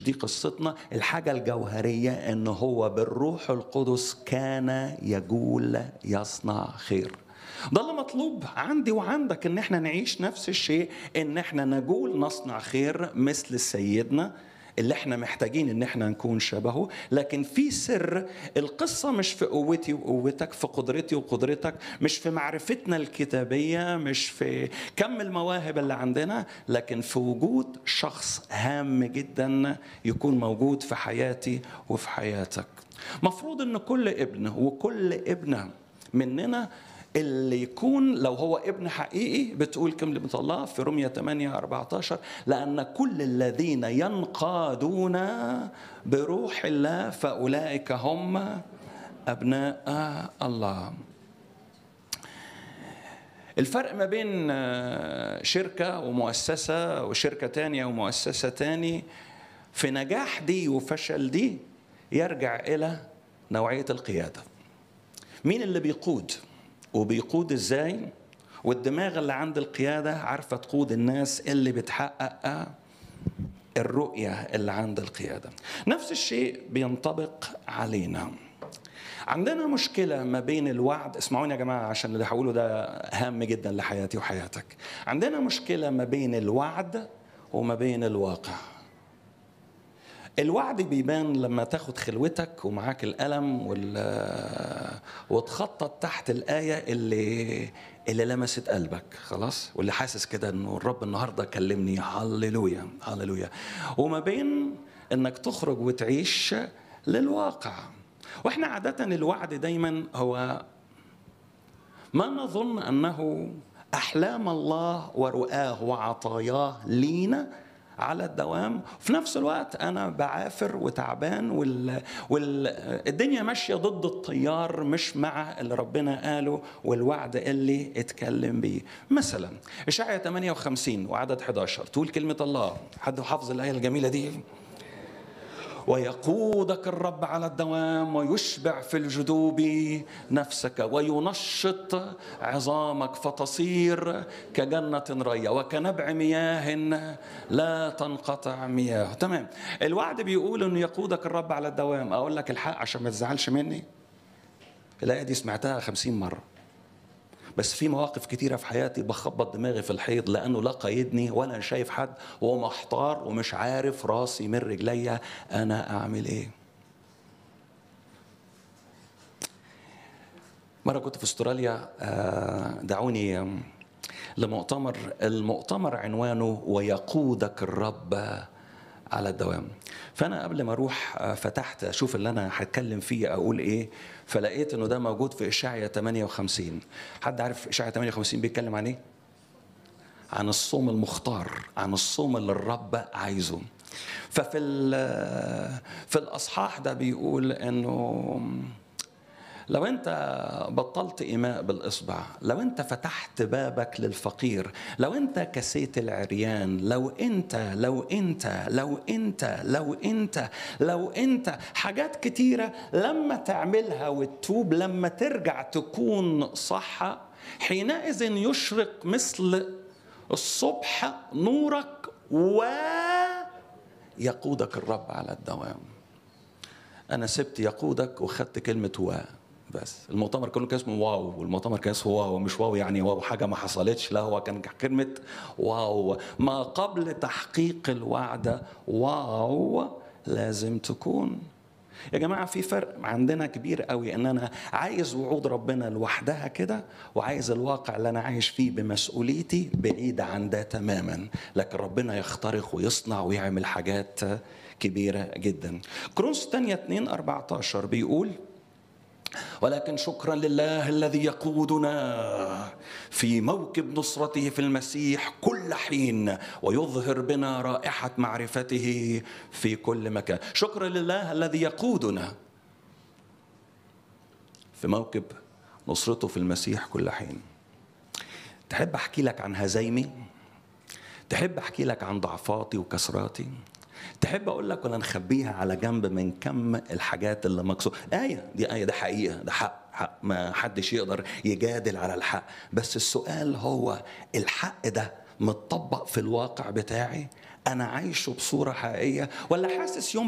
دي قصتنا الحاجة الجوهرية ان هو بالروح القدس كان يجول يصنع خير ده اللي مطلوب عندي وعندك ان احنا نعيش نفس الشيء ان احنا نجول نصنع خير مثل سيدنا اللي احنا محتاجين ان احنا نكون شبهه لكن في سر القصه مش في قوتي وقوتك في قدرتي وقدرتك مش في معرفتنا الكتابيه مش في كم المواهب اللي عندنا لكن في وجود شخص هام جدا يكون موجود في حياتي وفي حياتك مفروض ان كل ابن وكل ابنه مننا اللي يكون لو هو ابن حقيقي بتقول كلمة الله في رمية 8 14 لأن كل الذين ينقادون بروح الله فأولئك هم أبناء الله الفرق ما بين شركة ومؤسسة وشركة تانية ومؤسسة تاني في نجاح دي وفشل دي يرجع إلى نوعية القيادة مين اللي بيقود وبيقود ازاي والدماغ اللي عند القيادة عارفة تقود الناس اللي بتحقق الرؤية اللي عند القيادة نفس الشيء بينطبق علينا عندنا مشكلة ما بين الوعد اسمعوني يا جماعة عشان اللي هقوله ده هام جدا لحياتي وحياتك عندنا مشكلة ما بين الوعد وما بين الواقع الوعد بيبان لما تاخد خلوتك ومعاك القلم وال... وتخطط تحت الآية اللي اللي لمست قلبك خلاص واللي حاسس كده انه الرب النهارده كلمني هللويا هللويا وما بين انك تخرج وتعيش للواقع واحنا عادة الوعد دايما هو ما نظن انه احلام الله ورؤاه وعطاياه لينا على الدوام في نفس الوقت انا بعافر وتعبان وال... والدنيا ماشيه ضد التيار مش مع اللي ربنا قاله والوعد اللي اتكلم بيه مثلا اشعيا 58 وعدد 11 تقول كلمه الله حد حافظ الايه الجميله دي ويقودك الرب على الدوام ويشبع في الجدوب نفسك وينشط عظامك فتصير كجنة رية وكنبع مياه لا تنقطع مياه تمام الوعد بيقول انه يقودك الرب على الدوام اقول لك الحق عشان ما تزعلش مني الآية دي سمعتها خمسين مرة بس في مواقف كتيرة في حياتي بخبط دماغي في الحيط لأنه لا قايدني ولا شايف حد ومحتار ومش عارف راسي من رجليا أنا أعمل إيه مرة كنت في استراليا دعوني لمؤتمر المؤتمر عنوانه ويقودك الرب على الدوام فانا قبل ما اروح فتحت اشوف اللي انا هتكلم فيه اقول ايه فلقيت انه ده موجود في اشعيا 58 حد عارف اشعيا 58 بيتكلم عن ايه عن الصوم المختار عن الصوم اللي الرب عايزه ففي في الاصحاح ده بيقول انه لو انت بطلت ايماء بالاصبع لو انت فتحت بابك للفقير لو انت كسيت العريان لو انت لو انت لو انت لو انت لو انت حاجات كتيره لما تعملها وتتوب لما ترجع تكون صح حينئذ يشرق مثل الصبح نورك ويقودك الرب على الدوام انا سبت يقودك وخدت كلمه و بس المؤتمر كله كان اسمه واو والمؤتمر كان اسمه واو مش واو يعني واو حاجه ما حصلتش لا هو كان كلمه واو ما قبل تحقيق الوعد واو لازم تكون يا جماعة في فرق عندنا كبير قوي ان انا عايز وعود ربنا لوحدها كده وعايز الواقع اللي انا عايش فيه بمسؤوليتي بعيد عن ده تماما لكن ربنا يخترق ويصنع ويعمل حاجات كبيرة جدا كرونس تانية 2 14 بيقول ولكن شكرا لله الذي يقودنا في موكب نصرته في المسيح كل حين ويظهر بنا رائحة معرفته في كل مكان شكرا لله الذي يقودنا في موكب نصرته في المسيح كل حين تحب احكي لك عن هزايمي تحب احكي لك عن ضعفاتي وكسراتي تحب اقول لك ولا نخبيها على جنب من كم الحاجات اللي مكسور ايه دي ايه ده حقيقه ده حق حق ما حدش يقدر يجادل على الحق بس السؤال هو الحق ده متطبق في الواقع بتاعي انا عايشه بصوره حقيقيه ولا حاسس يوم